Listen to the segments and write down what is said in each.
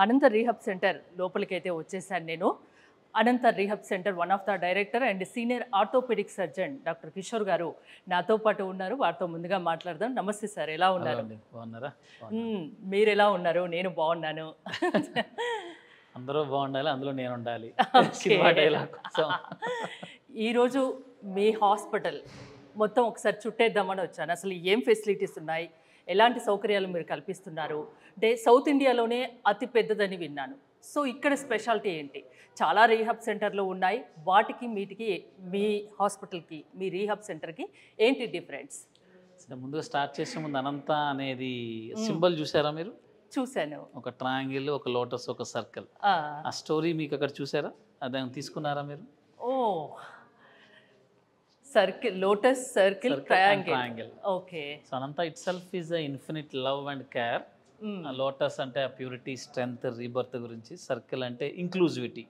అనంత rehab centre లోపలికైతే వచ్చేసాను నేను Ananta rehab centre one of the director and senior orthopaedic surgeon doctor Kishore గారు నాతో పాటు ఉన్నారు వారితో ముందుగా మాట్లాడదాం నమస్తే సార్ ఎలా ఉన్నారు అండి బాగున్నారా మ్మ్, మీరు ఎలా ఉన్నారు నేను బాగున్నాను అందరూ బాగుండాలి అందులో నేను ఉండాలి Okay. సినిమా డైలాగ్ కోసం ఈరోజు మీ హాస్పిటల్ మొత్తం ఒకసారి చుట్టేద్దామని వచ్చాను అసలు ఏం ఫెసిలిటీస్ ఉన్నాయి ఎలాంటి సౌకర్యాలు మీరు కల్పిస్తున్నారు అంటే సౌత్ ఇండియాలోనే అతి పెద్దదని విన్నాను సో ఇక్కడ స్పెషాలిటీ ఏంటి చాలా రీహాబ్ సెంటర్లు ఉన్నాయి వాటికి వీటికి మీ హాస్పిటల్కి మీ రీహాబ్ సెంటర్కి ఏంటి డిఫరెన్స్ సరే, ముందుగా స్టార్ట్ చేసే ముందు అనంత అనేది సింబల్ చూసారా మీరు చూశాను ఒక ట్రయాంగిల్ ఒక లోటస్ ఒక సర్కిల్ ఆ, ఆ స్టోరీ మీకు అక్కడ చూసారా అది తీసుకున్నారా మీరు oh circle lotus circle triangle triangle okay so Ananta itself is a infinite love and care lotus అంటే ప్యూరిటీ స్ట్రెంగ్త్ రీబర్త్ గురించి సర్కిల్ అంటే ఇంక్లూజివిటీ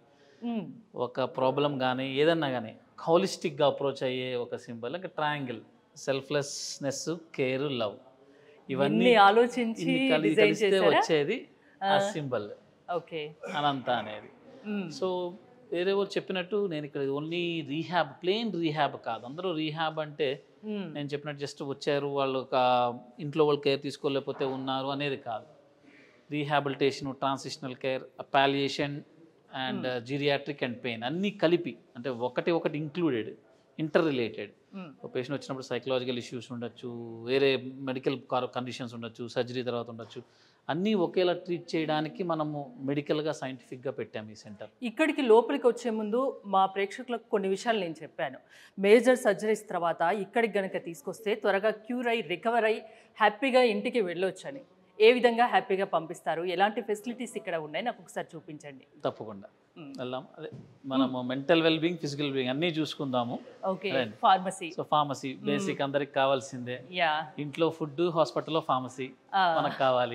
ఒక ప్రాబ్లం కానీ ఏదన్నా కానీ హోలిస్టిక్గా అప్రోచ్ అయ్యే ఒక సింబల్ ఇంకా ట్రయాంగిల్ సెల్ఫ్లెస్నెస్ కేర్ లవ్ ఇవన్నీ ఇన్ని ఆలోచించి ఇన్ని కలి- డిజైన్ కలిస్తే చేశారా వచ్చేది ఆ సింబల్ ఓకే అనంత అనేది సో వేరే వాళ్ళు చెప్పినట్టు నేను ఇక్కడ ఓన్లీ రీహాబ్ ప్లేన్ రీహాబ్ కాదు అందరూ రీహాబ్ అంటే నేను చెప్పినట్టు జస్ట్ వచ్చారు వాళ్ళు ఒక ఇంట్లో వాళ్ళు కేర్ తీసుకోలేకపోతే ఉన్నారు అనేది కాదు rehabilitation transitional care palliation and geriatric and pain అన్నీ కలిపి అంటే ఒకటి ఒకటి ఇంక్లూడెడ్ ఇంటర్ రిలేటెడ్ ఒక పేషెంట్ వచ్చినప్పుడు సైకలాజికల్ ఇష్యూస్ ఉండొచ్చు వేరే మెడికల్ కండిషన్స్ ఉండొచ్చు సర్జరీ తర్వాత ఉండొచ్చు అన్నీ ఒకేలా ట్రీట్ చేయడానికి మనము మెడికల్గా సైంటిఫిక్గా పెట్టాము ఈ సెంటర్ ఇక్కడికి లోపలికి వచ్చే ముందు మా ప్రేక్షకులకు కొన్ని విషయాలు నేను చెప్పాను మేజర్ సర్జరీస్ తర్వాత ఇక్కడికి గనక తీసుకొస్తే త్వరగా క్యూర్ అయి రికవర్ అయి హ్యాపీగా ఇంటికి వెళ్ళొచ్చని ఏ విధంగా హ్యాపీగా పంపిస్తారు ఎలాంటి ఫెసిలిటీస్ ఇక్కడ ఉన్నాయి నాకు ఒకసారి చూపించండి తప్పకుండా మ్మ్. వెళ్దాం అదే మనము మెంటల్ వెల్బీయింగ్ ఫిజికల్ వెల్బీయింగ్ అన్నీ చూసుకుందాము okay Right. Pharmacy so pharmacy basic అందరికి కావాల్సిందే యా ఇంట్లో ఫుడ్ హాస్పిటల్లో ఫార్మసీ మనకు కావాలి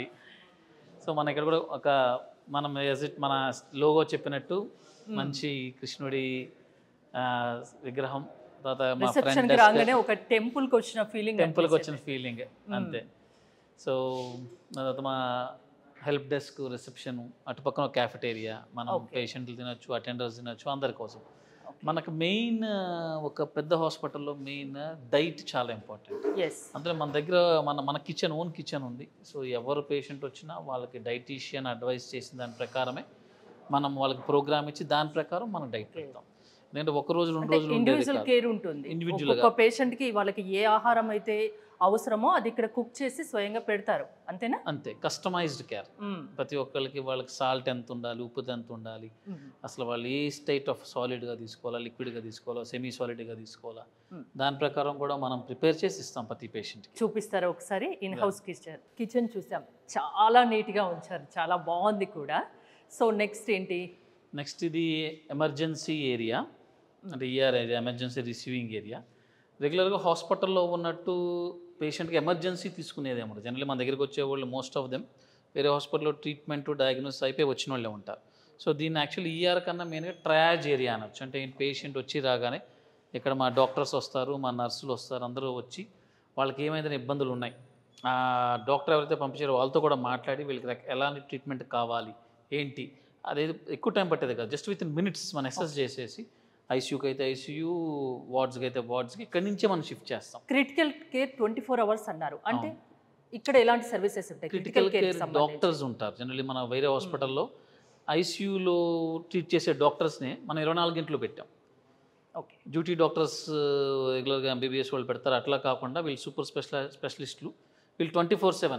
సో మన ఇక్కడ కూడా ఒక మనం as it మన లోగో చెప్పినట్టు మంచి కృష్ణుడి ఆ, విగ్రహం తర్వాత మా రిసెప్షన్ ఫ్రెండ్ కి రాగానే ఒక టెంపుల్ కి వచ్చిన ఫీలింగ్ టెంపుల్కి వచ్చిన ఫీలింగ్ అంతే సో తర్వాత మా హెల్ప్ డెస్క్ రిసెప్షన్ అటు పక్కన ఒక క్యాఫెటేరియా మనం పేషెంట్లు తినొచ్చు అటెండర్స్ తినొచ్చు అందరి కోసం మనకు మెయిన్ ఒక పెద్ద హాస్పిటల్లో మెయిన్ డైట్ చాలా ఇంపార్టెంట్ ఎస్ అందులో మన దగ్గర మన మన కిచెన్ ఓన్ కిచెన్ ఉంది సో ఎవరు పేషెంట్ వచ్చినా వాళ్ళకి డైటీషియన్ అడ్వైస్ చేసిన దాని ప్రకారమే మనం వాళ్ళకి ప్రోగ్రామ్ ఇచ్చి దాని ప్రకారం మనం డైట్ పెడతాం ఎందుకంటే ఒక రోజు రెండు రోజులు ఉండేది ఇండివిజువల్ కాదు. కేర్ ఉంటుంది Individual ఒక్కొక్క పేషెంట్ కి వాళ్ళకి ఏ ఆహారం అయితే అవసరమో అది ఇక్కడ కుక్ చేసి స్వయంగా పెడతారు అంతేనా అంతే కస్టమైజ్డ్ కేర్ మ్మ్. ప్రతి ఒక్కరికి వాళ్ళకి సాల్ట్ ఎంత ఉండాలి ఉప్పు ఎంత ఉండాలి మ్మ్. అసలు వాళ్ళు ఏ స్టేట్ ఆఫ్ సాలిడ్గా తీసుకోవాలా లిక్విడ్గా తీసుకోవాలా సెమీ సాలిడ్గా తీసుకోవాలా Hmm. దాని ప్రకారం కూడా మనం ప్రిపేర్ చేసి ఇస్తాం ప్రతి పేషెంట్కి చూపిస్తారా ఒకసారి ఇన్ హౌస్ కిచెన్ కిచెన్ చూసాం చాలా నీట్గా ఉంచారు చాలా బాగుంది కూడా సో నెక్స్ట్ ఏంటి నెక్స్ట్ ఇది ఎమర్జెన్సీ ఏరియా అంటే ER area emergency receiving area రెగ్యులర్గా హాస్పిటల్లో ఉన్నట్టు పేషెంట్కి ఎమర్జెన్సీ తీసుకునేది ఏమో జనరల్లీ మన దగ్గరికి వచ్చేవాళ్ళు మోస్ట్ ఆఫ్ దెమ్ వేరే హాస్పిటల్లో ట్రీట్మెంట్ డయాగ్నోస్ అయిపోయి వచ్చిన వాళ్ళే ఉంటారు సో దీన్ని యాక్చువల్లీ ఈఆర్ కన్నా మెయిన్గా ట్రయాజ్ ఏరియా అనొచ్చు అంటే పేషెంట్ వచ్చి రాగానే ఇక్కడ మా డాక్టర్స్ వస్తారు మా నర్సులు వస్తారు అందరూ వచ్చి వాళ్ళకి ఏమైనా ఇబ్బందులు ఉన్నాయి ఆ డాక్టర్ ఎవరైతే పంపించారో వాళ్ళతో కూడా మాట్లాడి వీళ్ళకి రక- ఎలాంటి ట్రీట్మెంట్ కావాలి ఏంటి అదేది ఎక్కువ టైం పట్టేది కాదు జస్ట్ విత్ ఇన్ మినిట్స్ మనం అసెస్ చేసేసి ఐసీయూకి అయితే ఐసీయూ వార్డ్స్కి అయితే వార్డ్స్కి ఇక్కడి నుంచే మనం షిఫ్ట్ చేస్తాం critical care twenty four hours అన్నారు అంటే ఇక్కడ ఎలాంటి సర్వీసెస్ ఉంటాయి critical critical care care doctors ఉంటారు జనరల్లీ మన వేరే హాస్పిటల్లో ఐసీయూలో ట్రీట్ చేసే డాక్టర్స్ని మనం ఇరవై నాలుగు గంటలు పెట్టాం ఓకే డ్యూటీ డాక్టర్స్ రెగ్యులర్గా ఎంబీబీఎస్ వాళ్ళు పెడతారు అట్లా కాకుండా వీళ్ళు సూపర్ స్పెషల స్పెషలిస్టులు వీళ్ళు ట్వంటీ ఫోర్ సెవెన్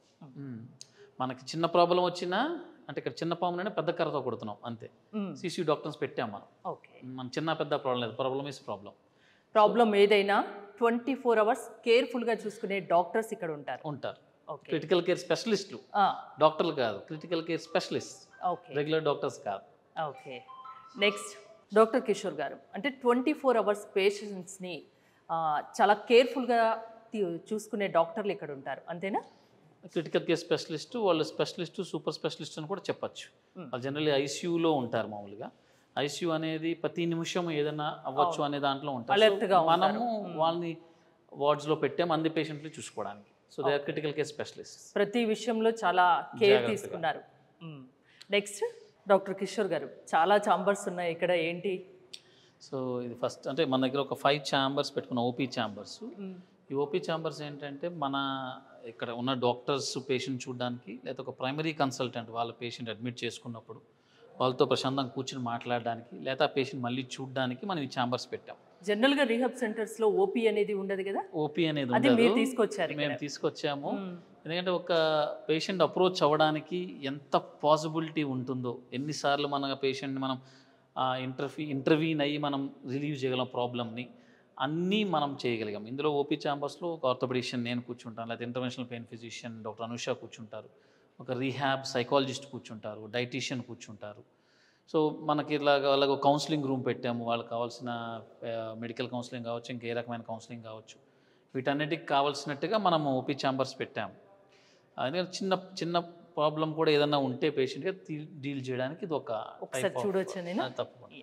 మనకి చిన్న ప్రాబ్లం వచ్చినా అంటే ఇక్కడ చిన్న పాములనే పెద్ద కర్రతో కొడుతున్నాం అంతే సీసీ డాక్టర్స్ పెట్టాం మనం ఓకే మన చిన్న పెద్ద ప్రాబ్లం లేదు ప్రాబ్లమ్ ఇస్ ప్రాబ్లం ప్రాబ్లం ఏదైనా ట్వంటీ ఫోర్ అవర్స్ కేర్ఫుల్గా చూసుకునే డాక్టర్స్ ఇక్కడ ఉంటారు ఉంటారు ఓకే క్రిటికల్ కేర్ స్పెషలిస్టులు డాక్టర్లు కాదు critical care specialist okay regular doctors కాదు ఓకే నెక్స్ట్ డాక్టర్ కిషోర్ గారు అంటే ట్వంటీ ఫోర్ అవర్స్ పేషెంట్స్ని చాలా కేర్ఫుల్గా చూసుకునే డాక్టర్లు ఇక్కడ ఉంటారు అంతేనా క్రిటికల్ కేర్ స్పెషలిస్ట్ వాళ్ళు స్పెషలిస్ట్ సూపర్ స్పెషలిస్ట్ అని కూడా చెప్పచ్చు Hmm. వాళ్ళు జనరల్లీ ఐసీయూలో ఉంటారు మామూలుగా ఐసీయూ అనేది ప్రతి నిమిషం ఏదైనా అవ్వచ్చు అనే దాంట్లో ఉంటారు Alert గా So, ఉంటారు. మనము వాళ్ళని వార్డ్స్లో పెట్టాం అన్ని పేషెంట్లు చూసుకోవడానికి so they are critical care specialist ప్రతి విషయంలో చాలా కేర్ జాగ్రత్తగా. తీసుకున్నారు మ్మ్. నెక్స్ట్ డాక్టర్ కిషోర్ గారు చాలా చాంబర్స్ ఉన్నాయి ఇక్కడ ఏంటి సో ఇది ఫస్ట్ అంటే మన దగ్గర ఒక ఫైవ్ ఛాంబర్స్ పెట్టుకున్న ఓపీ ఛాంబర్స్ ఈ ఓపీ ఛాంబర్స్ ఏంటంటే మన ఇక్కడ ఉన్న డాక్టర్స్ పేషెంట్ చూడడానికి లేదా ఒక ప్రైమరీ కన్సల్టెంట్ వాళ్ళ పేషెంట్ అడ్మిట్ చేసుకున్నప్పుడు వాళ్ళతో ప్రశాంతంగా కూర్చుని మాట్లాడడానికి లేదా ఆ పేషెంట్ మళ్ళీ చూడడానికి మనం ఈ ఛాంబర్స్ పెట్టాం జనరల్ గా రీహబ్ సెంటర్స్ లో ఓపీ అనేది ఉండదు కదా ఓపీ అనేది అది మీరు ఉండదు తీసుకొచ్చారు ఇక్కడ. మేము తీసుకొచ్చాము మ్మ్. ఎందుకంటే ఒక పేషెంట్ అప్రోచ్ అవ్వడానికి ఎంత పాసిబిలిటీ ఉంటుందో ఎన్నిసార్లు మన పేషెంట్ని మనం ఇంటర్వ్యూ ఇంటర్వ్యూన్ అయ్యి మనం రిలీవ్ చేయగలం ప్రాబ్లమ్ని అన్నీ మనం చేయగలిగాం ఇందులో ఓపీ ఛాంబర్స్లో ఒక ఆర్థోపెడిషియన్ నేను కూర్చుంటాను లేకపోతే interventional pain physician doctor Anusha కూర్చుంటారు ఒక రీహాబ్ సైకాలజిస్ట్ కూర్చుంటారు డైటీషియన్ కూర్చుంటారు సో మనకి ఇలాగ అలాగ కౌన్సిలింగ్ రూమ్ పెట్టాము వాళ్ళకి కావాల్సిన మెడికల్ కౌన్సిలింగ్ కావచ్చు ఇంకే రకమైన కౌన్సిలింగ్ కావచ్చు వీటన్నిటికి కావాల్సినట్టుగా మనం ఓపీ ఛాంబర్స్ పెట్టాము అందుకని చిన్న చిన్న ప్రాబ్లం కూడా ఏదన్నా ఉంటే పేషెంట్గా డీల్ చేయడానికి ఇది ఒక ఒకసారి చూడొచ్చా నేను? తప్పకుండా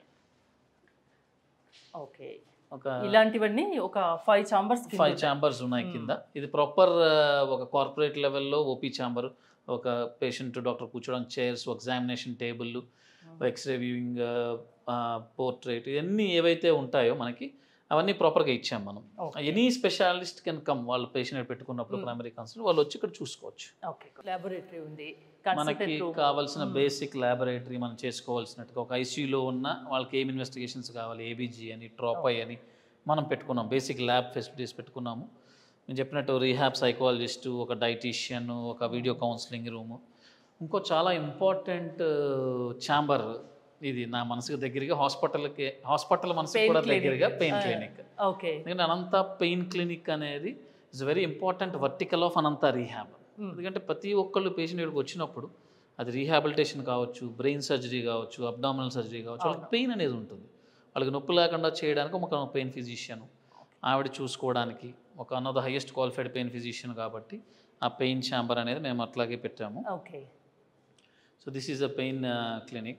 ఓకే ఒక ఇలాంటివన్నీ ఒక ఫైవ్ చాంబర్స్ ఫైవ్ ఛాంబర్స్ ఉన్నాయి కింద ఇది ప్రాపర్ ఒక కార్పొరేట్ లెవెల్లో ఓపీ ఛాంబర్ ఒక పేషెంట్ డాక్టర్ కూర్చోడానికి chairs examination table x-ray viewing portrait ఇవన్నీ ఏవైతే ఉంటాయో మనకి అవన్నీ ప్రాపర్గా ఇచ్చాం మనం Okay. Any specialist can come వాళ్ళు పేషెంట్ పెట్టుకున్నప్పుడు ప్రైమరీ కన్సల్ట్ వాళ్ళు వచ్చి ఇక్కడ చూసుకోవచ్చు ఓకే లాబొరేటరీ ఉంది మనకి కన్సల్టెంట్ రూమ్ కావాల్సిన బేసిక్ ల్యాబొరేటరీ మనం చేసుకోవాల్సినట్టుగా ఒక ఐసీయూలో ఉన్న వాళ్ళకి ఏం ఇన్వెస్టిగేషన్స్ కావాలి ఏబీజీ అని ట్రాపై అని మనం పెట్టుకున్నాం బేసిక్ ల్యాబ్ ఫెసిలిటీస్ పెట్టుకున్నాము నేను చెప్పినట్టు రీహాబ్ సైకాలజిస్టు ఒక డైటీషియన్ ఒక వీడియో కౌన్సిలింగ్ రూము ఇంకో చాలా ఇంపార్టెంట్ ఛాంబర్ ఇది నా మనసుకు దగ్గరగా హాస్పిటల్కి హాస్పిటల్ మనసుకు Pain కూడా clinic. దగ్గరగా పెయిన్ Ah. క్లినిక్ ఓకే ఎందుకంటే అనంత పెయిన్ క్లినిక్ అనేది is very important vertical of Ananta rehab Hmm. ఎందుకంటే ప్రతి ఒక్కళ్ళు పేషెంట్ ఇక్కడికి వచ్చినప్పుడు అది రీహాబిలిటేషన్ కావచ్చు బ్రెయిన్ సర్జరీ కావచ్చు అబ్డామినల్ సర్జరీ కావచ్చు వాళ్ళకి పెయిన్ అనేది ఉంటుంది వాళ్ళకి నొప్పి లేకుండా చేయడానికి ఒక పెయిన్ ఫిజిషియన్ ఆవిడ చూసుకోవడానికి ఒక one of the highest qualified pain physician కాబట్టి ఆ పెయిన్ ఛాంబర్ అనేది మేము అట్లాగే పెట్టాము okay so this is a pain clinic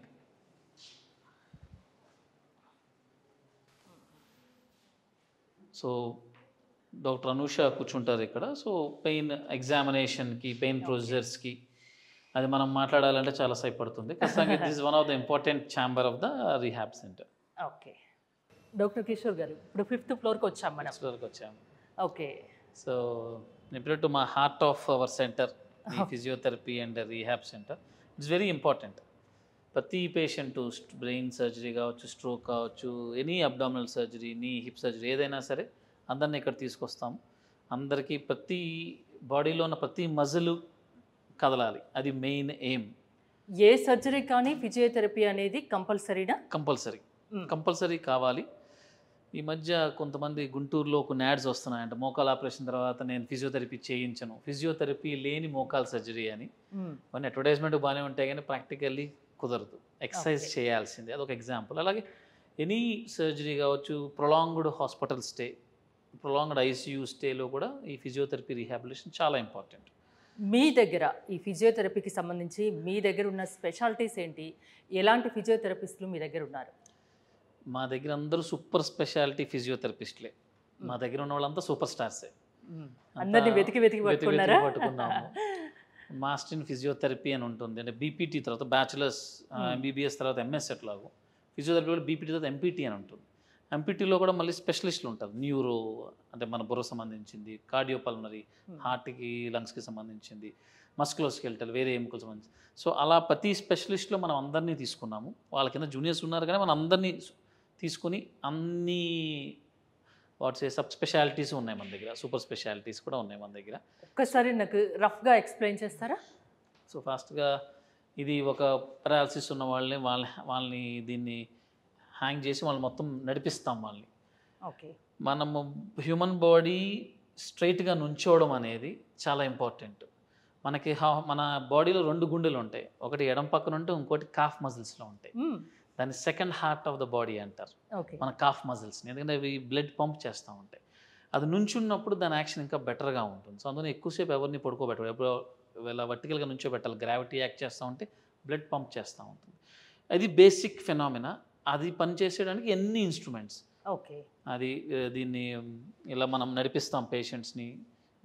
so doctor Anusha కూర్చుంటారు ఇక్కడ సో పెయిన్ ఎగ్జామినేషన్కి పెయిన్ ప్రొసీజర్స్కి అది మనం మాట్లాడాలంటే చాలా సేపు పడుతుంది ఖచ్చితంగా this one of the important chamber of the rehab centre okay doctor Kishore గారు ఇప్పుడు ఫిఫ్త్ ఫ్లోర్కి వచ్చాం మనం నెక్స్ట్ వరకు వచ్చాము ఓకే సో చెప్పినట్టు మా హార్ట్ ఆఫ్ అవర్ సెంటర్ ఈ physiotherapy and rehab centre it's very important ప్రతి పేషెంట్ బ్రెయిన్ సర్జరీ కావచ్చు స్ట్రోక్ కావచ్చు any abdominal surgery knee hip surgery ఏదైనా సరే అందరినీ ఇక్కడ తీసుకొస్తాము అందరికీ ప్రతి బాడీలో ఉన్న ప్రతి మజిల్ కదలాలి అది మెయిన్ ఎయిమ్ ఏ సర్జరీ కానీ ఫిజియోథెరపీ అనేది కంపల్సరీనా కంపల్సరీ కంపల్సరీ కావాలి ఈ మధ్య కొంతమంది గుంటూరులో కొన్ని యాడ్స్ వస్తున్నాయంట మోకాల్ ఆపరేషన్ తర్వాత నేను ఫిజియోథెరపీ చేయించను ఫిజియోథెరపీ లేని మోకాల్ సర్జరీ అని కొన్ని అడ్వర్టైజ్మెంట్ బాగానే ఉంటాయి కానీ ప్రాక్టికల్లీ కుదరదు ఎక్సర్సైజ్ Okay. చేయాల్సిందే అదొక ఎగ్జాంపుల్ అలాగే ఎనీ సర్జరీ కావచ్చు prolonged hospital stay prolonged ICU స్టేలో కూడా ఈ ఫిజియోథెరపీ రీహాబిలిటేషన్ చాలా ఇంపార్టెంట్ మీ దగ్గర ఈ ఫిజియోథెరపీకి సంబంధించి మీ దగ్గర ఉన్న స్పెషాలిటీస్ ఏంటి ఎలాంటి ఫిజియోథెరపిస్టులు మీ దగ్గర ఉన్నారు మా దగ్గర అందరూ సూపర్ స్పెషాలిటీ ఫిజియోథెరపిస్ట్లే మా దగ్గర ఉన్న వాళ్ళంతా సూపర్ స్టార్సే అందరిని వెతికి వెతికి పట్టుకున్నారా పట్టుకున్నాము మాస్టర్ ఇన్ ఫిజియోథెరపీ అని ఉంటుంది అంటే బీపీటీ తర్వాత బ్యాచులర్స్ ఎంబీబీఎస్ తర్వాత ఎంఎస్ ఎట్లాగో ఫిజియోథెరపీ కూడా బీపీటీ తర్వాత ఎంపీటీ అని ఉంటుంది ఎంపీటీలో కూడా మళ్ళీ స్పెషలిస్టులు ఉంటారు న్యూరో అంటే మన బుర్ర సంబంధించింది కార్డియోపల్మరీ హార్ట్కి లంగ్స్కి సంబంధించింది మస్కులోస్కెల్టల్ వేరే ఎముకలకు సంబంధించి సో అలా ప్రతి స్పెషలిస్ట్లో మనం అందరినీ తీసుకున్నాము వాళ్ళ కింద జూనియర్స్ ఉన్నారు కానీ మనం అందరినీ తీసుకుని అన్ని వాట్స్ ఏ సబ్ స్పెషాలిటీస్ ఉన్నాయి మన దగ్గర సూపర్ స్పెషాలిటీస్ కూడా ఉన్నాయి మన దగ్గర ఒక్కసారి నాకు రఫ్గా ఎక్స్ప్లెయిన్ చేస్తారా సో ఫాస్ట్గా ఇది ఒక పెరాలసిస్ ఉన్న వాళ్ళని వాళ్ళ వాళ్ళని దీన్ని హ్యాంగ్ చేసి వాళ్ళు మొత్తం నడిపిస్తాం వాళ్ళని ఓకే మనము హ్యూమన్ బాడీ స్ట్రైట్గా నుంచోవడం అనేది చాలా ఇంపార్టెంట్ మనకి హా- మన బాడీలో రెండు గుండెలు ఉంటాయి ఒకటి ఎడం పక్కన ఉంటే ఇంకోటి కాఫ్ మజిల్స్లో ఉంటాయి దాన్ని second heart of the body అంటారు ఓకే మన కాఫ్ మజిల్స్ని ఎందుకంటే అవి బ్లడ్ పంప్ చేస్తూ ఉంటాయి అది నుంచున్నప్పుడు దాని యాక్షన్ ఇంకా బెటర్గా ఉంటుంది సో అందుకని ఎక్కువసేపు ఎవరిని పడుకోబెట్టరు ఎప్పుడు ఇలా వర్టికల్గా నుంచోబెట్టాలి గ్రావిటీ యాక్ట్ చేస్తూ ఉంటే బ్లడ్ పంప్ చేస్తూ ఉంటుంది అది బేసిక్ ఫెనామినా అది పనిచేసేయడానికి ఎన్ని ఇన్స్ట్రుమెంట్స్ ఓకే అది ఆ, దీన్ని ఉమ్, ఇలా మనం నడిపిస్తాం పేషెంట్స్ని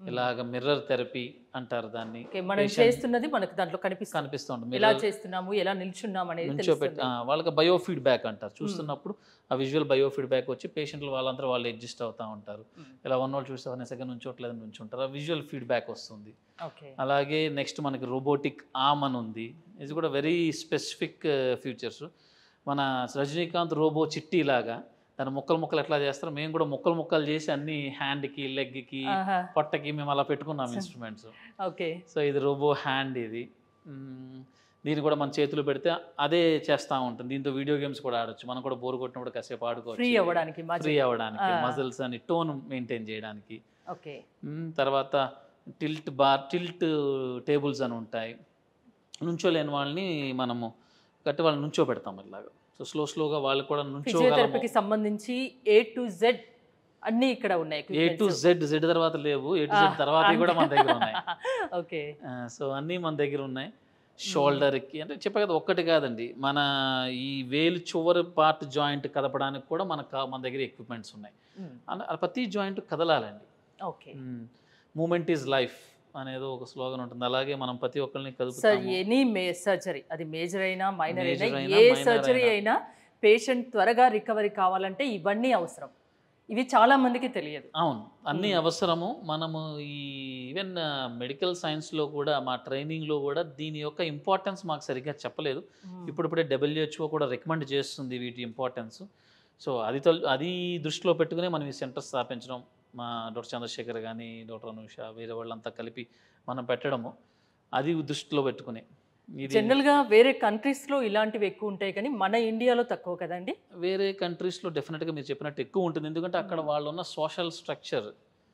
ఇలాగ మిర్రర్ థెరపీ అంటారు దాన్ని ఓకే మనం చేస్తున్నది మనకు దాంట్లో కనిపిస్తుంది కనిపిస్తూ ఉంటుంది ఎలా మిర్రర్ చేస్తున్నాము ఎలా నిల్చున్నాం అనేది నుంచోబెట్టి తెలుస్తుంది. ఆ, వాళ్ళకి బయో ఫీడ్బ్యాక్ అంటారు చూస్తున్నప్పుడు ఆ విజువల్ బయో ఫీడ్బ్యాక్ వచ్చి పేషెంట్లు వాళ్ళంతా వాళ్ళు అడ్జస్ట్ అవుతూ ఉంటారు మ్మ్. ఇలా వన్ వాళ్ళు చూస్తే వన్ సెకండ్ నుంచోట్లేదు నుంచుంటారు ఆ విజువల్ ఫీడ్బ్యాక్ వస్తుంది ఓకే అలాగే నెక్స్ట్ మనకి రోబోటిక్ ఆమ్ అని ఉంది ఇది కూడా వెరీ స్పెసిఫిక్ ఫ్యూచర్స్ మన రజనీకాంత్ రోబో చిట్టి లాగా దాని ముక్కలు ముక్కలు ఎట్లా చేస్తారో మేము కూడా ముక్కలు ముక్కలు చేసి అన్ని హ్యాండ్కి లెగ్కి ఆహా, పొట్టకి మేము అలా పెట్టుకున్నాం ఇన్స్ట్రుమెంట్స్ ఓకే సో ఇది రోబో హ్యాండ్ ఇది మ్మ్. దీన్ని కూడా మన చేతులు పెడితే అదే చేస్తూ ఉంటుంది దీంతో వీడియో గేమ్స్ కూడా ఆడొచ్చు మనం కూడా బోర్ కొట్టినప్పుడు కాసేపు ఆడుకోవచ్చు ఫ్రీ అవ్వడానికి ఫ్రీ మధ్య అవ్వడానికి ఆ. మజిల్స్ అని టోన్ మెయింటైన్ చేయడానికి ఓకే మ్మ్. తర్వాత టిల్ట్ బార్ టిల్ట్ టేబుల్స్ అని ఉంటాయి నుంచోలేని వాళ్ళని మనము గట్టి వాళ్ళని నుంచో పెడతాం ఇలాగా సో స్లో స్లోగా వాళ్ళు కూడా నుంచోగలము ఫిజియోథెరపీకి సంబంధించి ఏ టు జెడ్ అన్ని ఇక్కడ ఉన్నాయి A to equipments. Z Z తర్వాత లేవు ఏ టు ఆ, జెడ్ తర్వాత కూడా మన దగ్గర ఉన్నాయి ఓకే సో అన్నీ మన దగ్గర ఉన్నాయి షోల్డర్కి అంటే చెప్పా కదా ఒక్కటి కాదండి మన ఈ వేలు చివరి పార్ట్ జాయింట్ కదపడానికి కూడా మనకు కా- మన దగ్గర ఎక్విప్మెంట్స్ ఉన్నాయి మ్మ్. అలా అలా ప్రతి జాయింట్ కదలాలండి ఓకే మూమెంట్ ఈజ్ లైఫ్ అనేది ఒక స్లోగన్ ఉంటుంది అలాగే మనం ప్రతి ఒక్కరిని సార్ కదుపుతాము ఎనీ మే సర్జరీ అది మేజర్ అయినా మైనర్ అయినా Major అయినా, ఏ minor సర్జరీ అయినా. అయినా పేషెంట్ త్వరగా రికవరీ కావాలంటే ఇవన్నీ అవసరం ఇవి చాలా మందికి తెలియదు అవును అన్నీ మ్మ్. అవసరము మనము ఈ ఈవెన్ మెడికల్ సైన్స్లో కూడా మా ట్రైనింగ్లో కూడా దీని యొక్క ఇంపార్టెన్స్ మాకు సరిగ్గా చెప్పలేదు ఇప్పుడిప్పుడే డబ్ల్యూహెచ్ఓ కూడా రికమెండ్ చేస్తుంది వీటి ఇంపార్టెన్స్ సో అది తొల్- అది దృష్టిలో పెట్టుకునే మనం ఈ సెంటర్ స్థాపించడం మా డాక్టర్ చంద్రశేఖర్ కానీ డాక్టర్ అనుష వేరే వాళ్ళంతా కలిపి మనం పెట్టడము అది దృష్టిలో పెట్టుకుని ఇది జనరల్ గా వేరే కంట్రీస్ లో ఇలాంటివి ఎక్కువ ఉంటాయి కానీ మన ఇండియాలో తక్కువ కదండి వేరే కంట్రీస్లో డెఫినెట్గా మీరు చెప్పినట్టు ఎక్కువ ఉంటుంది ఎందుకంటే అక్కడ వాళ్ళు ఉన్న సోషల్ స్ట్రక్చర్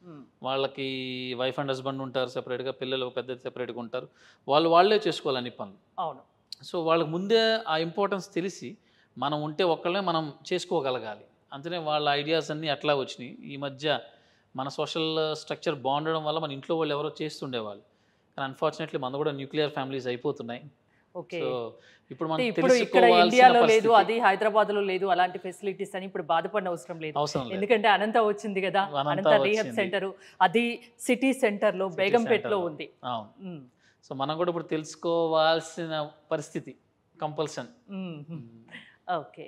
వాళ్ళకి వైఫ్ అండ్ హస్బెండ్ ఉంటారు సెపరేట్గా పిల్లలు పెద్ద సెపరేట్గా ఉంటారు వాళ్ళు వాళ్ళే చేసుకోవాలి అన్ని పనులు అవును సో వాళ్ళకి ముందే ఆ ఇంపార్టెన్స్ తెలిసి మనం ఉంటే ఒక్కళ్ళే మనం చేసుకోగలగాలి అంతనే వాళ్ళ ఐడియాస్ అన్నీ అట్లా వచ్చినాయి ఈ మధ్య మన సోషల్ స్ట్రక్చర్ బాగుండడం వల్ల మన ఇంట్లో వాళ్ళు ఎవరో చేస్తుండేవాళ్ళు కానీ అన్ఫార్చునేట్లీ మన కూడా న్యూక్లియర్ ఫ్యామిలీస్ అయిపోతున్నాయి ఓకే సో ఇప్పుడు అంటే మనం ఇప్పుడు ఇక్కడ తెలుసుకోవాల్సిన ఇండియాలో లేదు పరిస్థితి. అది హైదరాబాద్ లో లేదు అలాంటి ఫెసిలిటీస్ అని ఇప్పుడు బాధపడిన అవసరం లేదు అవసరం లేదు ఎందుకంటే అనంత వచ్చింది కదా అనంత అనంత రీహబ్ వచ్చింది. సెంటర్ అది సిటీ సెంటర్ లో City బేగంపేటలో center లో. ఉంది అవును మ్మ్. సో మనం కూడా ఇప్పుడు తెలుసుకోవాల్సిన పరిస్థితి compulsion hmm. Okay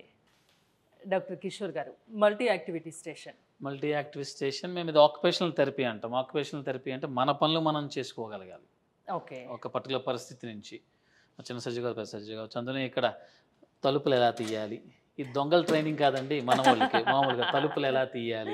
doctor Kishore గారు multi activity station multi active station మేము ఇది ఆక్యుపేషనల్ థెరపీ అంటాం ఆక్యుపేషనల్ థెరపీ అంటే మన పనులు మనం చేసుకోగలగాలి ఓకే ఒక పర్టికులర్ పరిస్థితి నుంచి చిన్న సర్జరీ కాదు పెద్ద సర్జరీ కావచ్చు అందులో ఇక్కడ తలుపులు ఎలా తీయాలి ఇది దొంగల ట్రైనింగ్ కాదండి మన వాళ్ళకి మామూలుగా తలుపులు ఎలా తీయాలి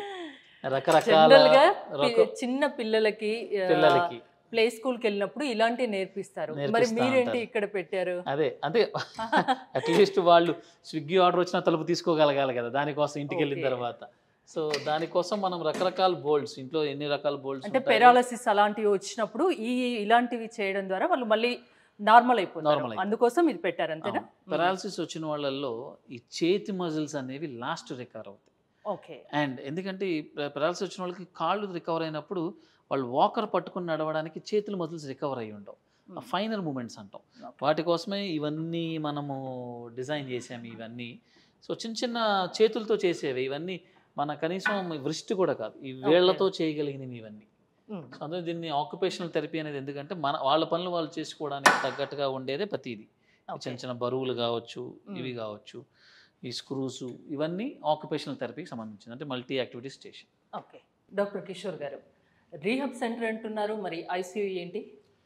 రకరకాల జనరల్ గా రక- పి- చిన్న పిల్లలకి పిల్లలకి ప్లే స్కూల్ కి వెళ్ళినప్పుడు ఇలాంటివి నేర్పిస్తారు మరి నేర్పిస్తా మీరేంటి ఉంటారు. ఇక్కడ పెట్టారు అదే అంటే అట్లీస్ట్ వాళ్ళు స్విగ్గీ ఆర్డర్ వచ్చిన తలుపు తీసుకోగలగాలి కదా దానికోసం ఇంటికి వెళ్ళిన Okay. తర్వాత సో దానికోసం మనం రకరకాల బోల్డ్స్ ఇంట్లో ఎన్ని రకాల బోల్డ్స్ అంటే పెరాలసిస్ అలాంటివి వచ్చినప్పుడు ఈ ఇలాంటివి చేయడం ద్వారా వాళ్ళు మళ్ళీ నార్మల్ అయిపోతారు Normal అయిపోతారు. అందుకోసం ఇది పెట్టారు అంతేనా పెరాలసిస్ వచ్చిన వాళ్ళల్లో ఈ చేతి మజిల్స్ అనేవి లాస్ట్ రికవర్ అవుతాయి ఓకే అండ్ ఎందుకంటే ఈ పెరాలసిస్ వచ్చిన వాళ్ళకి కాళ్ళు రికవర్ అయినప్పుడు వాళ్ళు వాకర్ పట్టుకుని నడవడానికి చేతుల మజిల్స్ రికవర్ అయ్యి ఉండవు ఫైనల్ మూమెంట్స్ అంటాం Okay. వాటి కోసమే ఇవన్నీ మనము డిజైన్ చేసాము ఇవన్నీ సో చిన్న చిన్న చేతులతో చేసేవి ఇవన్నీ మన కనీసం వృష్టి కూడా కాదు ఈ వేళ్లతో చేయగలిగినవి ఇవన్నీ సో అందులో దీన్ని ఆక్యుపేషనల్ థెరపీ అనేది ఎందుకంటే మన వాళ్ళ పనులు వాళ్ళు చేసుకోవడానికి తగ్గట్టుగా ఉండేదే ప్రతిది చిన్న చిన్న బరువులు కావచ్చు ఇవి కావచ్చు ఈ స్క్రూస్ ఇవన్నీ ఆక్యుపేషనల్ థెరపీకి సంబంధించింది అంటే multi activity station okay doctor Kishore గారు రీహబ్ సెంటర్ అంటున్నారు మరి ఐసీయూ ఏంటి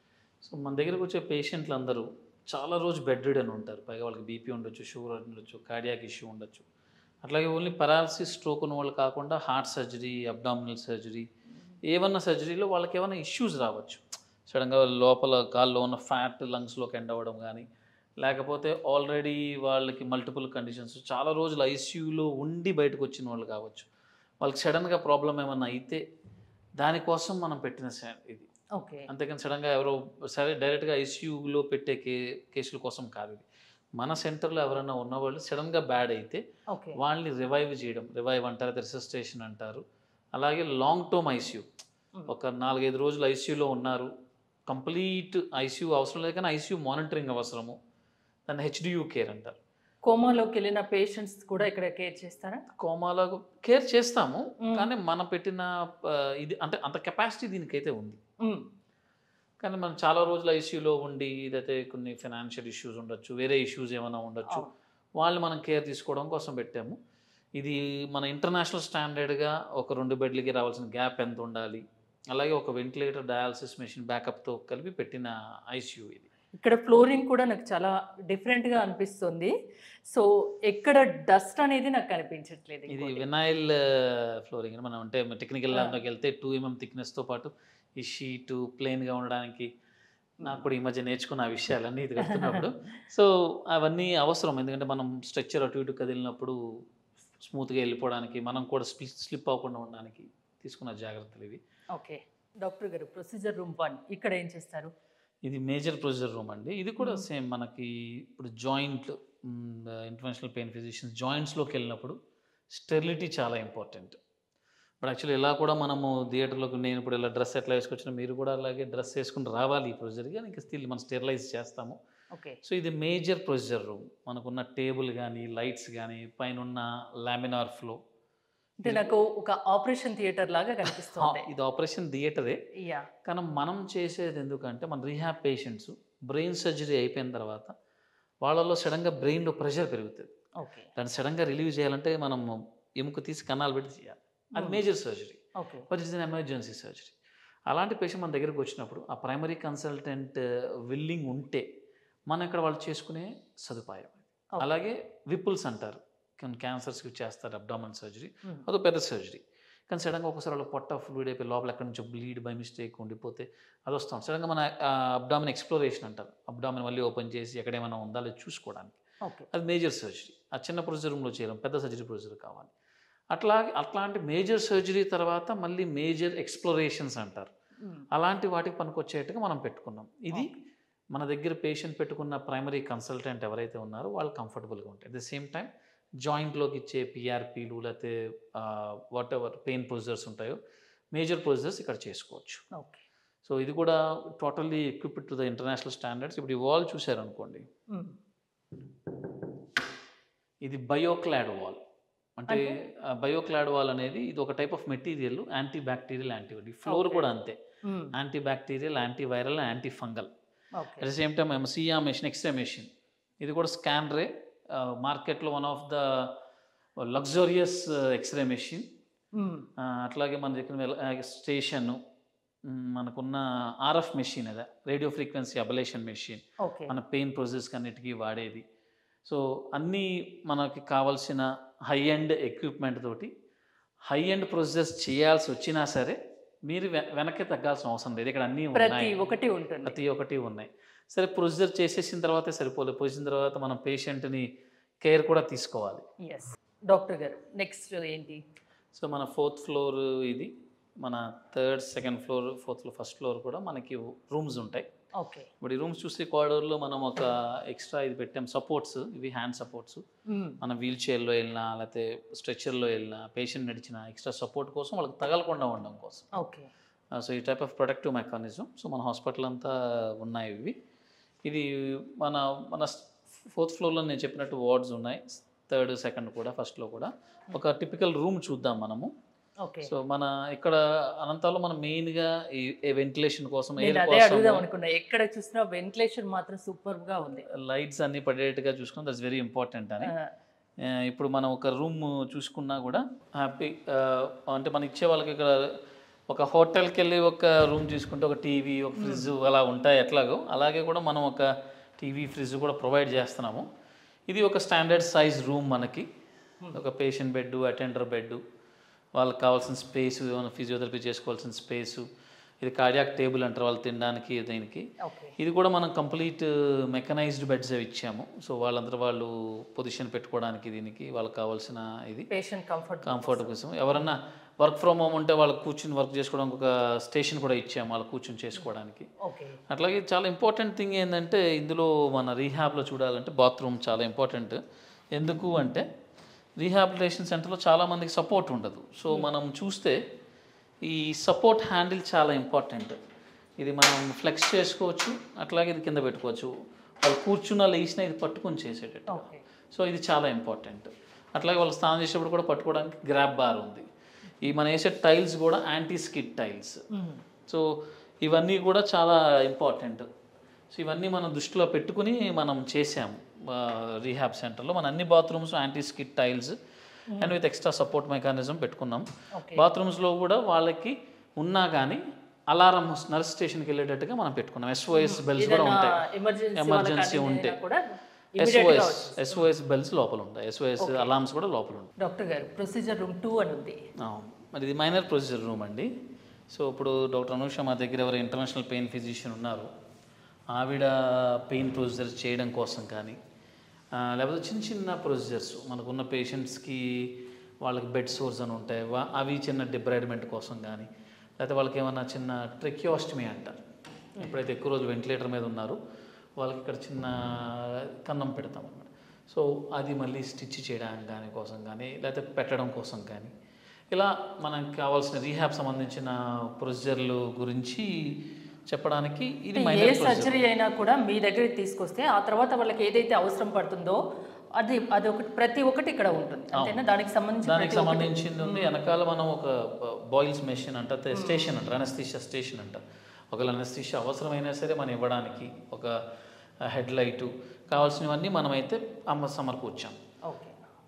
సో మన దగ్గరకు వచ్చే పేషెంట్లు అందరూ చాలా రోజు బెడ్ రిడన్ ఉంటారు పైగా వాళ్ళకి బీపీ ఉండొచ్చు షుగర్ ఉండొచ్చు కార్డియాక్ ఇష్యూ ఉండొచ్చు అట్లాగే ఓన్లీ పెరాలసిస్ స్ట్రోక్ ఉన్న వాళ్ళు కాకుండా హార్ట్ సర్జరీ అబ్డామినల్ సర్జరీ ఏమన్నా సర్జరీలో వాళ్ళకి ఏమైనా ఇష్యూస్ రావచ్చు సడన్గా లోపల కాల్లో ఉన్న ఫ్యాట్ లంగ్స్లోకి ఎండ్ అవ్వడం కానీ లేకపోతే ఆల్రెడీ వాళ్ళకి మల్టిపుల్ కండిషన్స్ చాలా రోజులు ఐసీయూలో ఉండి బయటకు వచ్చిన వాళ్ళు కావచ్చు వాళ్ళకి సడన్గా ప్రాబ్లం ఏమన్నా అయితే దానికోసం మనం పెట్టిన సే- ఇది ఓకే అంతేకాని సడన్గా ఎవరో సరే డైరెక్ట్గా ఐసీయూలో పెట్టే కే కేసుల కోసం కాదు ఇది మన సెంటర్లో ఎవరైనా ఉన్నవాళ్ళు సడన్గా బ్యాడ్ అయితే ఓకే వాళ్ళని రివైవ్ చేయడం రివైవ్ అంటారు రిసస్టేషన్ అంటారు అలాగే లాంగ్ టర్మ్ ఐసీయూ ఒక నాలుగైదు రోజులు ఐసీయూలో ఉన్నారు కంప్లీట్ ఐసీయూ అవసరం లేదు కానీ ఐసీయూ మానిటరింగ్ అవసరము దాన్ని హెచ్డియూ కేర్ అంటారు కోమాలోకి వెళ్ళిన పేషెంట్స్ కూడా ఇక్కడ కేర్ చేస్తారా కోమాలో కేర్ చేస్తాము మ్మ్. కానీ మనం పెట్టిన ఆ, ఇది అంటే అంత కెపాసిటీ దీనికైతే ఉంది మ్మ్. కానీ మనం చాలా రోజులు ఐసీయూలో ఉండి ఇదైతే కొన్ని ఫైనాన్షియల్ ఇష్యూస్ ఉండొచ్చు వేరే ఇష్యూస్ ఏమైనా ఉండొచ్చు అవును. వాళ్ళు మనం కేర్ తీసుకోవడం కోసం పెట్టాము ఇది మన ఇంటర్నేషనల్ స్టాండర్డ్గా ఒక రెండు బెడ్లకి రావాల్సిన గ్యాప్ ఎంత ఉండాలి అలాగే ఒక వెంటిలేటర్ డయాలసిస్ మెషిన్ బ్యాకప్తో కలిపి పెట్టిన ఐసీయూ ఇది ఇక్కడ ఫ్లోరింగ్ కూడా నాకు చాలా డిఫరెంట్గా అనిపిస్తుంది సో ఎక్కడ డస్ట్ అనేది నాకు కనిపించట్లేదు ఇది ఇంకోటి. వినాయిల్ ఫ్లోరింగ్ మనం అంటే టెక్నికల్ ఆ. ల్యాబ్లోకి వెళ్తే టూ ఎంఎం థిక్నెస్తో పాటు ఈ షీటు ప్లెయిన్గా ఉండడానికి నాకు కూడా ఈ మధ్య నేర్చుకున్న ఆ విషయాలన్నీ ఇది కడుతున్నప్పుడు సో అవన్నీ అవసరం ఎందుకంటే మనం స్ట్రక్చర్ అటు ఇటు కదిలినప్పుడు స్మూత్గా వెళ్ళిపోవడానికి మనం కూడా స్లిప్ స్లిప్ అవ్వకుండా ఉండడానికి తీసుకున్న జాగ్రత్తలు ఇవి ఓకే డాక్టర్ గారు ప్రొసీజర్ రూమ్ వన్ ఇక్కడ ఏం చేస్తారు ఇది మేజర్ ప్రొసీజర్ రూమ్ అండి ఇది కూడా మ్మ్. సేమ్ మనకి ఇప్పుడు జాయింట్ ఇంటర్నేషనల్ పెయిన్ ఫిజిషియన్స్ జాయింట్స్లోకి వెళ్ళినప్పుడు స్టెరిలిటీ చాలా ఇంపార్టెంట్ ఇప్పుడు యాక్చువల్లీ ఇలా కూడా మనము థియేటర్లోకి నేను ఇప్పుడు ఇలా డ్రెస్ ఎట్లా వేసుకొచ్చినా మీరు కూడా అలాగే డ్రెస్ వేసుకుని రావాలి ఈ ప్రొసీజర్గా ఇంకా స్టిల్ మనం స్టెరిలైజ్ చేస్తాము ఓకే సో ఇది మేజర్ ప్రొసీజర్ రూమ్ మనకున్న టేబుల్ కానీ లైట్స్ కానీ పైన ఉన్న లామినార్ ఫ్లో అంటే నాకు ఒక ఆపరేషన్ థియేటర్ లాగా కనిపిస్తుంది ఇది ఆపరేషన్ థియేటరే యా కానీ మనం చేసేది ఎందుకంటే మన రీహాబ్ పేషెంట్స్ బ్రెయిన్ సర్జరీ అయిపోయిన తర్వాత వాళ్ళలో సడన్గా బ్రెయిన్లో ప్రెషర్ పెరుగుతుంది ఓకే దాన్ని సడన్గా రిలీవ్ చేయాలంటే మనం ఎముక తీసి కన్నాలు పెట్టి చేయాలి అది Hmm. Major surgery okay but it's an emergency surgery అలాంటి పేషెంట్ మన దగ్గరికి వచ్చినప్పుడు ఆ ప్రైమరీ కన్సల్టెంట్ విల్లింగ్ ఉంటే మనం ఇక్కడ వాళ్ళు చేసుకునే సదుపాయం Okay. అలాగే విపుల్స్ అంటారు కొన్ని క్యాన్సర్స్కి చేస్తారు అబ్డామన్ సర్జరీ Hmm. అదో పెద్ద సర్జరీ కానీ సడన్గా ఒకసారి వాళ్ళ పొట్ట ఫ్లూయిడ్ అయిపోయి లోపల ఎక్కడి నుంచో బ్లీడ్ బై మిస్టేక్ ఉండిపోతే అది వస్తాం సడన్గా మన అబ్డామిన్ ఎక్స్ప్లోరేషన్ అంటారు అబ్డామిన్ మళ్ళీ ఓపెన్ చేసి ఎక్కడ ఏమైనా ఉందా లేదా చూసుకోవడానికి ఓకే అది మేజర్ సర్జరీ ఆ చిన్న ప్రొసీజర్ రూమ్లో చేయలేం పెద్ద సర్జరీ ప్రొసీజర్ కావాలి అట్లా అట్లాంటి మేజర్ సర్జరీ తర్వాత మళ్ళీ మేజర్ ఎక్స్ప్లోరేషన్స్ అంటారు అలాంటి వాటికి పనికొచ్చేట్టుగా మనం పెట్టుకున్నాం ఇది మన దగ్గర పేషెంట్ పెట్టుకున్న ప్రైమరీ కన్సల్టెంట్ ఎవరైతే ఉన్నారో వాళ్ళు కంఫర్టబుల్గా ఉంటాయి అట్ ద సేమ్ టైం జాయింట్లోకి ఇచ్చే పిఆర్పీలు లేకపోతే వాట్ ఎవర్ పెయిన్ ప్రొసీజర్స్ ఉంటాయో మేజర్ ప్రొసీజర్స్ ఇక్కడ చేసుకోవచ్చు ఓకే సో ఇది కూడా totally equipped to the international standards ఇప్పుడు ఈ వాల్ చూసారనుకోండి ఇది బయోక్లాడ్ వాల్ అంటే బయోక్లాడ్ వాల్ అనేది ఇది ఒక type of material antibacterial antibiotic floor Okay. కూడా అంతే antibacterial antiviral antifungal okay at the same time మేము సియా మెషిన్ ఎక్స్రే మెషిన్ ఇది కూడా స్కాన్ రే మార్కెట్లో one of the luxurious x-ray machine అట్లాగే మన దగ్గర స్టేషన్ మనకున్న ఆర్ఎఫ్ మెషిన్ అదే radio frequency ablation machine okay మన పెయిన్ ప్రొసెస్కి అన్నిటికీ వాడేది సో అన్నీ మనకి కావాల్సిన హై ఎండ్ ఎక్విప్మెంట్ తోటి హై ఎండ్ ప్రొసెస్ చేయాల్సి వచ్చినా సరే మీరు వె- వెనక్కి తగ్గాల్సిన అవసరం లేదు ఇక్కడ అన్నీ ప్రతి ఉన్నాయి ఒక్కటి ఉంటుంది ప్రతి ఒక్కటి ఉన్నాయి సరే ప్రొసీజర్ చేసేసిన తర్వాతే సరిపోలేదు పోసిన తర్వాత మనం పేషెంట్ని కేర్ కూడా తీసుకోవాలి ఎస్ డాక్టర్ గారు నెక్స్ట్ ఏంటి సో మన ఫోర్త్ ఫ్లోర్ ఇది మన third second floor fourth floor first floor కూడా మనకి రూమ్స్ ఉంటాయి ఓకే ఇప్పుడు ఈ రూమ్స్ చూస్తే కార్డర్లో మనం ఒక ఎక్స్ట్రా ఇది పెట్టాం సపోర్ట్స్ ఇవి హ్యాండ్ సపోర్ట్స్ మనం వీల్ చైర్లో వెళ్ళినా లేకపోతే స్ట్రెచర్లో వెళ్ళినా పేషెంట్ నడిచిన ఎక్స్ట్రా సపోర్ట్ కోసం వాళ్ళకి తగలకుండా ఉండడం కోసం ఓకే సో ఈ type of productive mechanism so మన హాస్పిటల్ అంతా ఉన్నాయి ఇవి ఇది మన మన ఫోర్త్ ఫ్లోర్లో నేను చెప్పినట్టు వార్డ్స్ ఉన్నాయి థర్డ్ సెకండ్ కూడా ఫస్ట్లో కూడా ఒక టిపికల్ రూమ్ చూద్దాం మనము ఓకే సో మన ఇక్కడ అనంతాలో మనం మెయిన్గా ఈ వెంటిలేషన్ కోసం నేను ఎయిర్ అదే అడుగుదాం కోసం అనుకున్నా ఎక్కడ చూసినా వెంటిలేషన్ మాత్రం సూపర్ గా ఉంది లైట్స్ అన్ని పడేట్టుగా చూసుకుని దట్స్ వెరీ ఇంపార్టెంట్ అని ఆ, ఆ, ఇప్పుడు మనం ఒక రూమ్ చూసుకున్నా కూడా హ్యాపీ అంటే మనం ఇచ్చే వాళ్ళకి ఇక్కడ ఒక హోటల్కి వెళ్ళి ఒక రూమ్ తీసుకుంటే ఒక టీవీ ఒక ఫ్రిడ్జ్ అలా ఉంటాయి ఎట్లాగో అలాగే కూడా మనం ఒక టీవీ ఫ్రిడ్జ్ కూడా ప్రొవైడ్ చేస్తున్నాము ఇది ఒక స్టాండర్డ్ సైజ్ రూమ్ మనకి ఒక పేషెంట్ బెడ్ అటెండర్ బెడ్ వాళ్ళకి కావాల్సిన స్పేస్ ఏమైనా ఫిజియోథెరపీ చేసుకోవాల్సిన స్పేసు ఇది కార్డియాక్ టేబుల్ అంటారు వాళ్ళు తినడానికి దీనికి ఓకే ఇది కూడా మనం కంప్లీట్ మెకనైజ్డ్ బెడ్స్ ఇచ్చాము సో వాళ్ళందరూ వాళ్ళు పొజిషన్ పెట్టుకోవడానికి దీనికి వాళ్ళకి కావాల్సిన ఇది పేషెంట్ కంఫర్ట్ కంఫర్ట్ కోసం ఎవరన్నా వర్క్ ఫ్రమ్ హోమ్ ఉంటే వాళ్ళు కూర్చుని వర్క్ చేసుకోవడానికి ఒక స్టేషన్ కూడా ఇచ్చాము వాళ్ళు కూర్చుని చేసుకోవడానికి ఓకే అట్లాగే చాలా ఇంపార్టెంట్ థింగ్ ఏంటంటే ఇందులో మన రీహాబ్లో చూడాలంటే బాత్రూమ్ చాలా ఇంపార్టెంట్ ఎందుకు అంటే రీహాబిలిటేషన్ సెంటర్లో చాలామందికి సపోర్ట్ ఉండదు సో మనం చూస్తే ఈ సపోర్ట్ హ్యాండిల్ చాలా ఇంపార్టెంట్ ఇది మనం ఫ్లెక్స్ చేసుకోవచ్చు అట్లాగే ఇది కింద పెట్టుకోవచ్చు వాళ్ళు కూర్చున్న లేచిన ఇది పట్టుకొని చేసేటట్టు ఓకే సో ఇది చాలా ఇంపార్టెంట్ అట్లాగే వాళ్ళు స్నానం చేసేటప్పుడు కూడా పట్టుకోవడానికి గ్రాబ్ బార్ ఉంది ఈ మనం వేసే టైల్స్ కూడా యాంటీ స్కిడ్ టైల్స్ సో ఇవన్నీ కూడా చాలా ఇంపార్టెంట్ సో ఇవన్నీ మనం దృష్టిలో పెట్టుకుని మనం చేసాము రీహాబ్ సెంటర్లో మన అన్ని bathrooms anti skid tiles and with extra support mechanism పెట్టుకున్నాం ఓకే బాత్రూమ్స్లో కూడా వాళ్ళకి ఉన్నా కానీ అలారం నర్స్ స్టేషన్కి వెళ్ళేటట్టుగా మనం పెట్టుకున్నాం ఎస్ఓఎస్ బెల్స్ కూడా ఉంటాయి ఎమర్జెన్సీ ఎమర్జెన్సీ ఉంటే కూడా ఎస్ఓఎస్ ఎస్ఓఎస్ బెల్స్ లోపల ఉంటాయి ఎస్ఓఎస్ అలార్మ్స్ కూడా లోపల ఉంటాయి డాక్టర్ గారు ప్రొసీజర్ రూమ్ టూ అని ఉంది అవును. మరి ఇది మైనర్ ప్రొసీజర్ రూమ్ అండి సో ఇప్పుడు డాక్టర్ అనూష మా దగ్గర ఎవరు ఇంటర్నేషనల్ పెయిన్ ఫిజిషియన్ ఉన్నారు ఆవిడ పెయిన్ ప్రొసీజర్స్ చేయడం కోసం కానీ ఆ, లేకపోతే చిన్న చిన్న ప్రొసీజర్స్ మనకున్న పేషెంట్స్కి వాళ్ళకి బెడ్ సోర్స్ అని ఉంటాయి వా- అవి చిన్న డిబ్రైడ్మెంట్ కోసం కానీ లేకపోతే వాళ్ళకి ఏమన్నా చిన్న ట్రెక్యోస్టమీ అంటారు ఎప్పుడైతే ఎక్కువ రోజులు వెంటిలేటర్ మీద ఉన్నారు వాళ్ళకి ఇక్కడ చిన్న కన్నం పెడతాం అన్నమాట సో అది మళ్ళీ స్టిచ్ చేయడానికి కానీ కోసం కానీ లేకపోతే పెట్టడం కోసం కానీ ఇలా మనకు కావాల్సిన రీహాబ్ సంబంధించిన ప్రొసీజర్లు గురించి చెప్పడానికి ఇది ఏ మైనర్ సర్జరీ అయినా కూడా మీ దగ్గరికి తీసుకొస్తే ఆ తర్వాత వాళ్ళకి ఏదైతే అవసరం పడుతుందో అది అది ఒకటి ప్రతి ఒక్కటి ఇక్కడ ఉంటుంది అంతేనా దానికి సంబంధించి దానికి సంబంధించింది ఉంది వెనకాల మనం ఒక బాయిల్స్ మెషిన్ అంట స్టేషన్ అంటారు అనస్థిషియా స్టేషన్ అంట ఒకవేళ అనస్థిషియా అవసరమైనా సరే మనం ఇవ్వడానికి ఒక హెడ్ లైటు కావాల్సినవన్నీ మనమైతే అమ్మ సమకూర్చాం ఓకే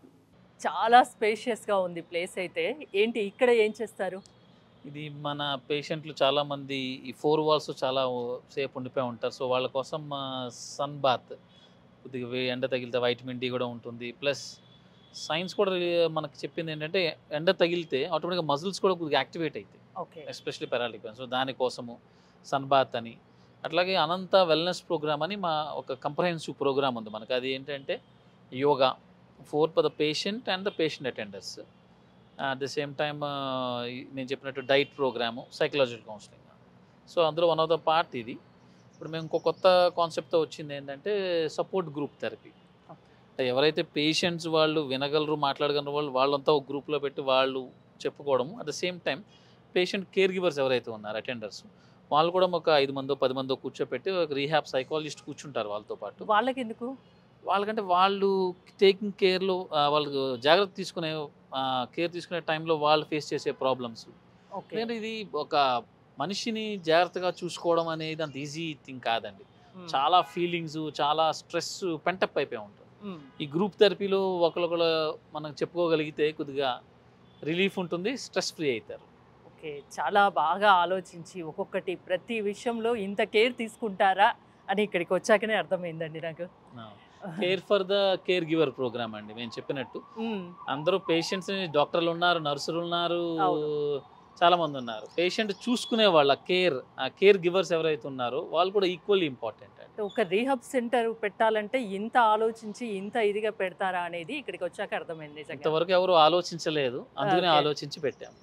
చాలా స్పేషియస్గా ఉంది ప్లేస్ అయితే ఏంటి ఇక్కడ ఏం చేస్తారు ఇది మన పేషెంట్లు చాలామంది ఈ ఫోర్ వాల్స్ చాలా సేపు ఉండిపోయి ఉంటారు సో వాళ్ళ కోసం సన్ బాత్ కొద్దిగా వే- ఎండ తగిలితే వైటమిన్ డి కూడా ఉంటుంది ప్లస్ సైన్స్ కూడా మనకు చెప్పింది ఏంటంటే ఎండ తగిలితే ఆటోమేటిక్గా మజిల్స్ కూడా కొద్దిగా యాక్టివేట్ అవుతాయి ఓకే ఎస్పెషల్లీ పెరాలిక్ సో దానికోసము సన్ బాత్ అని అట్లాగే అనంత వెల్నెస్ ప్రోగ్రామ్ అని మా ఒక కంప్రహెన్సివ్ ప్రోగ్రామ్ ఉంది మనకు అది ఏంటంటే yoga for for the patient and the patient attenders at the same time నేను చెప్పినట్టు diet programme psychological counselling so అందులో వన్ ఆఫ్ ద పార్ట్ ఇది ఇప్పుడు మేము ఇంకో కొత్త కాన్సెప్ట్తో వచ్చింది ఏంటంటే సపోర్ట్ గ్రూప్ థెరపీ అంటే ఎవరైతే పేషెంట్స్ వాళ్ళు వినగలరు మాట్లాడగలరు వాళ్ళు వాళ్ళంతా ఒక గ్రూప్లో పెట్టి వాళ్ళు చెప్పుకోవడము at the same time patient care givers ఎవరైతే ఉన్నారు అటెండర్స్ వాళ్ళు కూడా ఒక ఐదు మందో పది మందో కూర్చోపెట్టి ఒక రీహాబ్ సైకాలజిస్ట్ కూర్చుంటారు వాళ్ళతో పాటు వాళ్ళకి ఎందుకు వాళ్ళకంటే వాళ్ళు టేకింగ్ కేర్లో వాళ్ళకు జాగ్రత్త తీసుకునే కేర్ తీసుకునే టైంలో వాళ్ళు ఫేస్ చేసే ప్రాబ్లమ్స్ ఓకే ఎందుకంటే ఇది ఒక మనిషిని జాగ్రత్తగా చూసుకోవడం అనేది అంత ఈజీ థింగ్ కాదండి చాలా ఫీలింగ్స్ చాలా స్ట్రెస్ పెంటప్ అయిపోయి ఉంటుంది ఈ గ్రూప్ థెరపీలో ఒకరికొకరు మనం చెప్పుకోగలిగితే కొద్దిగా రిలీఫ్ ఉంటుంది స్ట్రెస్ ఫ్రీ అవుతారు ఓకే చాలా బాగా ఆలోచించి ఒక్కొక్కటి ప్రతి విషయంలో ఇంత కేర్ తీసుకుంటారా అని ఇక్కడికి వచ్చాకనే అర్థమైందండి నాకు care for the care giver programme అండి మేము చెప్పినట్టు మ్మ్. అందరూ పేషెంట్స్ డాక్టర్లు ఉన్నారు నర్సులు ఉన్నారు అవును. చాలా మంది ఉన్నారు పేషెంట్ చూసుకునే వాళ్ళ కేర్ ఆ కేర్ గివర్స్ ఎవరైతే ఉన్నారో వాళ్ళు కూడా ఈక్వల్లీ ఇంపార్టెంట్ అండి ఒక రీహబ్ సెంటర్ పెట్టాలంటే ఇంత ఆలోచించి ఇంత ఇదిగా పెడతారా అనేది ఇక్కడికి వచ్చాక అర్థమైంది నిజంగా ఇంతవరకు ఎవరు ఆలోచించలేదు అందుకనే Okay. ఆలోచించి పెట్టాం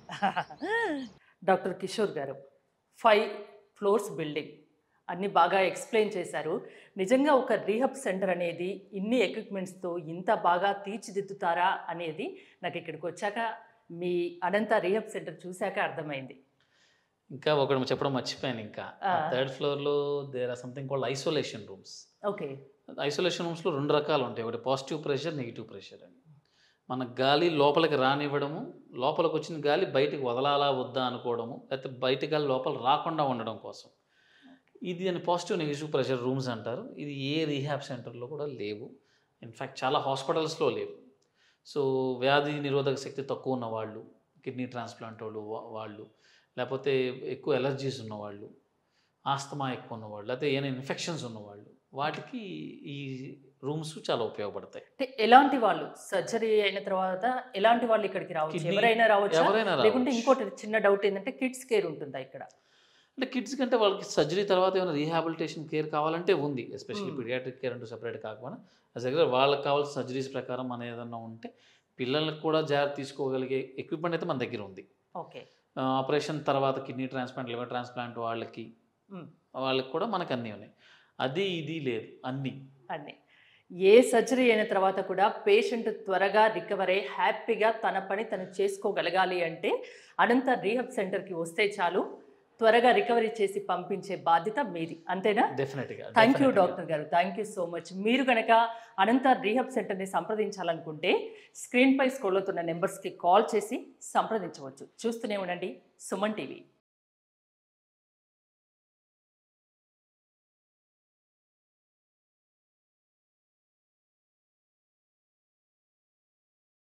డాక్టర్ కిషోర్ గారు ఫైవ్ ఫ్లోర్స్ బిల్డింగ్ అన్ని బాగా ఎక్స్ప్లెయిన్ చేశారు నిజంగా ఒక రీహబ్ సెంటర్ అనేది ఇన్ని ఎక్విప్మెంట్స్తో ఇంత బాగా తీర్చిదిద్దుతారా అనేది నాకు ఇక్కడికి వచ్చాక మీ అనంత రీహబ్ సెంటర్ చూశాక అర్థమైంది ఇంకా ఒకటి చెప్పడం మర్చిపోయాను ఇంకా ఆ. థర్డ్ ఫ్లోర్లో there are something called isolation rooms okay isolation రూమ్స్లో రెండు రకాలు ఉంటాయి ఒకటి పాజిటివ్ ప్రెషర్ నెగిటివ్ ప్రెషర్ అని మన గాలి లోపలికి రానివ్వడము లోపలికి వచ్చిన గాలి బయటికి వదలాలా వద్దా అనుకోవడము లేకపోతే బయట గాలి లోపల రాకుండా ఉండడం కోసం ఇది అని పాజిటివ్ నెగిటివ్ ప్రెషర్ రూమ్స్ అంటారు ఇది ఏ రీహాబ్ సెంటర్లో కూడా లేవు ఇన్ఫ్యాక్ట్ చాలా హాస్పిటల్స్లో లేవు సో వ్యాధి నిరోధక శక్తి తక్కువ ఉన్న వాళ్ళు కిడ్నీ ట్రాన్స్ప్లాంట్ వాళ్ళు వా- వాళ్ళు లేకపోతే ఎక్కువ ఎలర్జీస్ ఉన్నవాళ్ళు ఆస్తమా ఎక్కువ ఉన్నవాళ్ళు లేకపోతే ఏమైనా ఇన్ఫెక్షన్స్ ఉన్నవాళ్ళు వాటికి ఈ రూమ్స్ చాలా ఉపయోగపడతాయి అంటే ఎలాంటి వాళ్ళు సర్జరీ అయిన తర్వాత ఎలాంటి వాళ్ళు ఇక్కడికి రావచ్చు Kidney- ఎవరైనా రావచ్చు ఎవరైనా లేకుంటే రావచ్చు. ఇంకోటి చిన్న డౌట్ ఏంటంటే కిడ్స్ కేర్ ఉంటుందా ఇక్కడ అంటే కిడ్స్ కంటే వాళ్ళకి సర్జరీ తర్వాత ఏమైనా రీహాబిలిటేషన్ కేర్ కావాలంటే ఉంది ఎస్పెషల్లీ Hmm. పీడియాట్రిక్ కేర్ అంటూ సెపరేట్ కాకపోయినా యాజ్ రెగ్యులర్ వాళ్ళకి కావాల్సిన సర్జరీస్ ప్రకారం మన ఏదన్నా ఉంటే పిల్లలకు కూడా జాగ్రత్త తీసుకోగలిగే ఎక్విప్మెంట్ అయితే మన దగ్గర ఉంది ఓకే ఆపరేషన్ తర్వాత కిడ్నీ ట్రాన్స్ప్లాంట్ లివర్ ట్రాన్స్ప్లాంట్ వాళ్ళకి Hmm. వాళ్ళకి కూడా మనకు అన్నీ ఉన్నాయి అది ఇది లేదు అన్నీ అన్ని ఏ సర్జరీ అయిన తర్వాత కూడా పేషెంట్ త్వరగా రికవర్ అయ్యి హ్యాపీగా తన పని తను చేసుకోగలగాలి అంటే అనంత రీహబ్ సెంటర్కి వస్తే చాలు త్వరగా రికవరీ చేసి పంపించే బాధ్యత మీది అంతేనా డెఫినెట్గా థ్యాంక్ యూ డాక్టర్ గారు థ్యాంక్ యూ సో మచ్ మీరు కనుక అనంత రీహబ్ సెంటర్ని సంప్రదించాలనుకుంటే స్క్రీన్పై స్క్రోల్ అవుతున్న నెంబర్స్కి కాల్ చేసి సంప్రదించవచ్చు చూస్తూనే ఉండండి సుమన్ టీవీ